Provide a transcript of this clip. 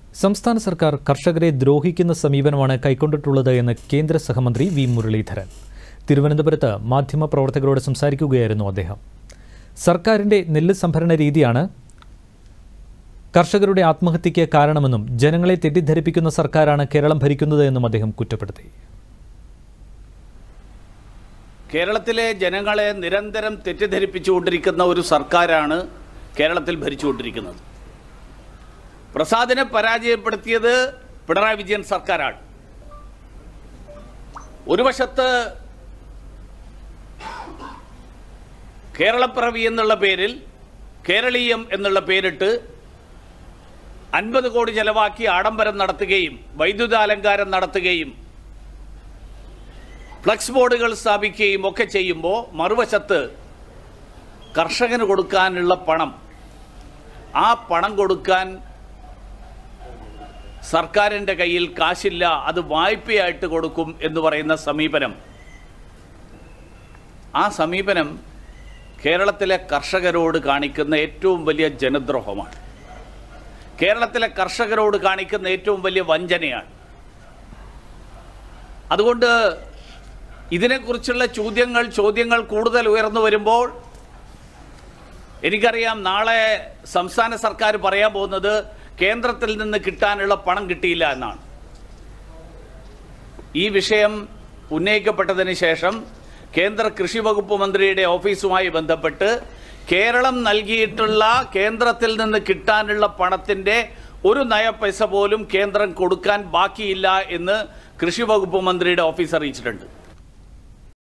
സംസ്ഥാന സർക്കാർ കർഷകരെ ദ്രോഹിക്കുന്ന സമീപനമാണ് കൈക്കൊണ്ടിട്ടുള്ളത് എന്ന് കേന്ദ്ര സഹമന്ത്രി വി മുരളീധരൻ തിരുവനന്തപുരത്ത് മാധ്യമപ്രവർത്തകരോട് സംസാരിക്കുകയായിരുന്നു അദ്ദേഹം സർക്കാരിന്റെ നെല്ല് സംഭരണ രീതിയാണ് കർഷകരുടെ ആത്മഹത്യയ്ക്ക് കാരണമെന്നും ജനങ്ങളെ തെറ്റിദ്ധരിപ്പിക്കുന്ന സർക്കാരാണ് കേരളം ഭരിക്കുന്നത് എന്നും അദ്ദേഹം കുറ്റപ്പെടുത്തി കേരളത്തിലെ ജനങ്ങളെ നിരന്തരം തെറ്റിദ്ധരിപ്പിച്ചുകൊണ്ടിരിക്കുന്ന ഒരു സർക്കാരാണ് കേരളത്തിൽ ഭരിച്ചുകൊണ്ടിരിക്കുന്നത് പ്രസാദിനെ പരാജയപ്പെടുത്തിയത് പിണറായി വിജയൻ സർക്കാരാണ് ഒരു വശത്ത് കേരളപ്പിറവി എന്നുള്ള പേരിൽ കേരളീയം എന്നുള്ള പേരിട്ട് അൻപത് കോടി ചെലവാക്കി ആഡംബരം നടത്തുകയും വൈദ്യുതാലങ്കാരം നടത്തുകയും ഫ്ലക്സ് ബോർഡുകൾ സ്ഥാപിക്കുകയും ഒക്കെ ചെയ്യുമ്പോൾ മറുവശത്ത് കർഷകന് കൊടുക്കാനുള്ള പണം ആ പണം കൊടുക്കാൻ സർക്കാരിൻ്റെ കയ്യിൽ കാശില്ല അത് വായ്പയായിട്ട് കൊടുക്കും എന്ന് പറയുന്ന സമീപനം ആ സമീപനം കേരളത്തിലെ കർഷകരോട് കാണിക്കുന്ന ഏറ്റവും വലിയ ജനദ്രോഹമാണ് കേരളത്തിലെ കർഷകരോട് കാണിക്കുന്ന ഏറ്റവും വലിയ വഞ്ചനയാണ് അതുകൊണ്ട് ഇതിനെക്കുറിച്ചുള്ള ചോദ്യങ്ങൾ ചോദ്യങ്ങൾ കൂടുതൽ ഉയർന്നു വരുമ്പോൾ എനിക്കറിയാം നാളെ സംസ്ഥാന സർക്കാർ പറയാൻ പോകുന്നത് കേന്ദ്രത്തിൽ നിന്ന് കിട്ടാനുള്ള പണം കിട്ടിയില്ല എന്നാണ് ഈ വിഷയം ഉന്നയിക്കപ്പെട്ടതിന് ശേഷം കേന്ദ്ര കൃഷി വകുപ്പ് മന്ത്രിയുടെ ഓഫീസുമായി ബന്ധപ്പെട്ട് കേരളം നൽകിയിട്ടുള്ള കേന്ദ്രത്തിൽ നിന്ന് കിട്ടാനുള്ള പണത്തിൻ്റെ ഒരു നയ പൈസ പോലും കേന്ദ്രം കൊടുക്കാൻ ബാക്കിയില്ല എന്ന് കൃഷി വകുപ്പ് മന്ത്രിയുടെ ഓഫീസ് അറിയിച്ചിട്ടുണ്ട്